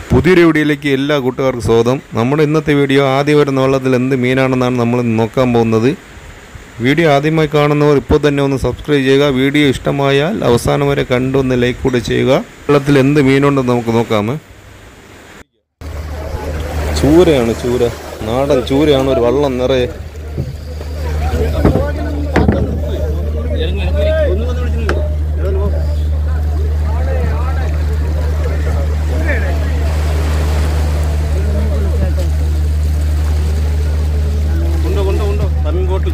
പുതിയൊരു വീഡിയോയിലേക്ക് എല്ലാ കൂട്ടുകാർക്കും സ്വാഗതം നമ്മുടെ ഇന്നത്തെ വീഡിയോ ആദ്യം വരുന്ന വെള്ളത്തിൽ എന്ത് മീനാണെന്നാണ് നമ്മൾ ഇന്ന് നോക്കാൻ പോകുന്നത് വീഡിയോ ആദ്യമായി കാണുന്നവർ ഇപ്പോൾ തന്നെ ഒന്ന് സബ്സ്ക്രൈബ് ചെയ്യുക വീഡിയോ ഇഷ്ടമായാൽ അവസാനം വരെ കണ്ടു ഒന്ന് ലൈക്ക് കൂടെ ചെയ്യുക വെള്ളത്തിൽ എന്ത് മീനുണ്ടെന്ന് നമുക്ക് നോക്കാമേ ചൂരയാണ് ചൂര നാടൻ ചൂരയാണ് ഒരു വള്ളം നിറയെ ഉണ്ടോ ഉണ്ടോ ഉണ്ടോ സമയം കോട്ട്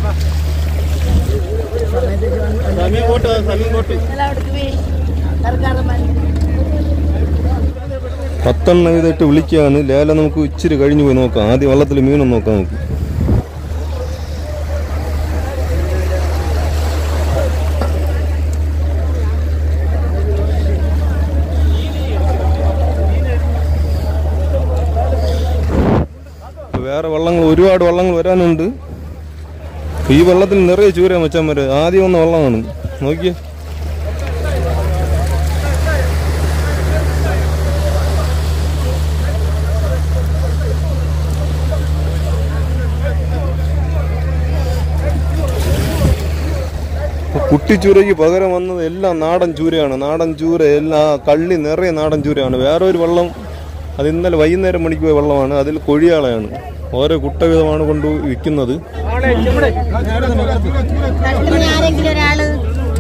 സമയം കോട്ട് സമയം കോട്ട് പത്തെണ്ണം ഇതായിട്ട് വിളിക്കുകയാണ് ലേല നമുക്ക് ഇച്ചിരി കഴിഞ്ഞു പോയി നോക്കാം ആദ്യം വള്ളത്തിൽ മീനൊന്ന് നോക്കാം നമുക്ക് ഇപ്പൊ വേറെ വള്ളങ്ങൾ ഒരുപാട് വള്ളങ്ങൾ വരാനുണ്ട് ഇപ്പൊ ഈ വെള്ളത്തിൽ നിറയെ ചൂര മച്ചാൻ ആദ്യം വന്ന വള്ളമാണ് നോക്കിയേ ഇപ്പൊ കുട്ടിച്ചൂരയ്ക്ക് പകരം വന്നത് എല്ലാം നാടൻ ചൂരയാണ് നാടൻ ചൂര എല്ലാം ആ കള്ളി നിറയെ നാടൻ ചൂരയാണ് വേറെ ഒരു വെള്ളം അത് ഇന്നലെ വൈകുന്നേരം മണിക്ക് പോയ വെള്ളമാണ് അതിൽ കൊഴിയാളയാണ് ഓരോ കുട്ടവിധമാണ് കൊണ്ട് വിൽക്കുന്നത് കട്ടിന് ആരെങ്കിലും ഒരാള്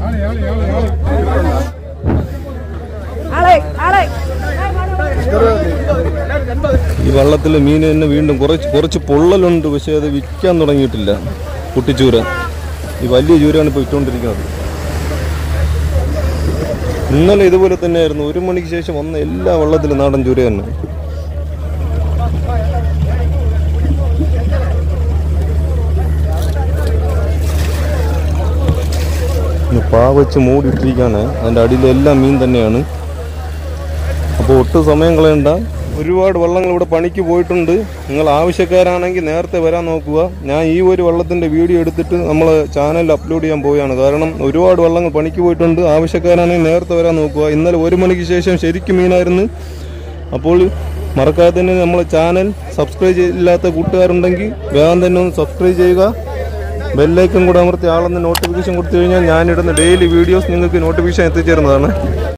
ഈ വള്ളത്തിൽ മീൻ തന്നെ വീണ്ടും കുറച്ച് കുറച്ച് പൊള്ളലുണ്ട് പക്ഷേ അത് വിൽക്കാൻ തുടങ്ങിയിട്ടില്ല കുട്ടിച്ചൂര ഈ വലിയ ചൂരയാണ് ഇപ്പോൾ വിറ്റുകൊണ്ടിരിക്കുന്നത് ഇന്നലെ ഇതുപോലെ തന്നെയായിരുന്നു ഒരു മണിക്ക് ശേഷം വന്ന എല്ലാ വള്ളത്തിലും നാടൻ ചൂര തന്നെ ഇനി പാ വെച്ച് മൂടിയിട്ടിരിക്കുകയാണ് അതിൻ്റെ അടിയിലെല്ലാം മീൻ തന്നെയാണ് അപ്പോൾ ഒട്ടും സമയം കളയണ്ട ഒരുപാട് വള്ളങ്ങൾ ഇവിടെ പണിക്ക് പോയിട്ടുണ്ട് നിങ്ങൾ ആവശ്യക്കാരാണെങ്കിൽ നേരത്തെ വരാൻ നോക്കുക ഞാൻ ഈ ഒരു വള്ളത്തിൻ്റെ വീഡിയോ എടുത്തിട്ട് നമ്മൾ ചാനലിൽ അപ്ലോഡ് ചെയ്യാൻ പോവുകയാണ് കാരണം ഒരുപാട് വള്ളങ്ങൾ പണിക്ക് പോയിട്ടുണ്ട് ആവശ്യക്കാരാണെങ്കിൽ നേരത്തെ വരാൻ നോക്കുക ഇന്നലെ ഒരു മണിക്ക് ശേഷം ശരിക്കും മീനായിരുന്നു അപ്പോൾ മറക്കാതെ തന്നെ നമ്മളെ ചാനൽ സബ്സ്ക്രൈബ് ചെയ്തില്ലാത്ത കൂട്ടുകാരുണ്ടെങ്കിൽ വേഗം തന്നെ ഒന്ന് സബ്സ്ക്രൈബ് ചെയ്യുക ബെല്ലൈക്കൺ കൂടെ അമർത്തി ആളെന്ന് നോട്ടിഫിക്കേഷൻ കൊടുത്തു കഴിഞ്ഞാൽ ഞാനിടുന്ന ഡെയിലി വീഡിയോസ് നിങ്ങൾക്ക് നോട്ടിഫിക്കേഷൻ എത്തിച്ചേരുന്നതാണ്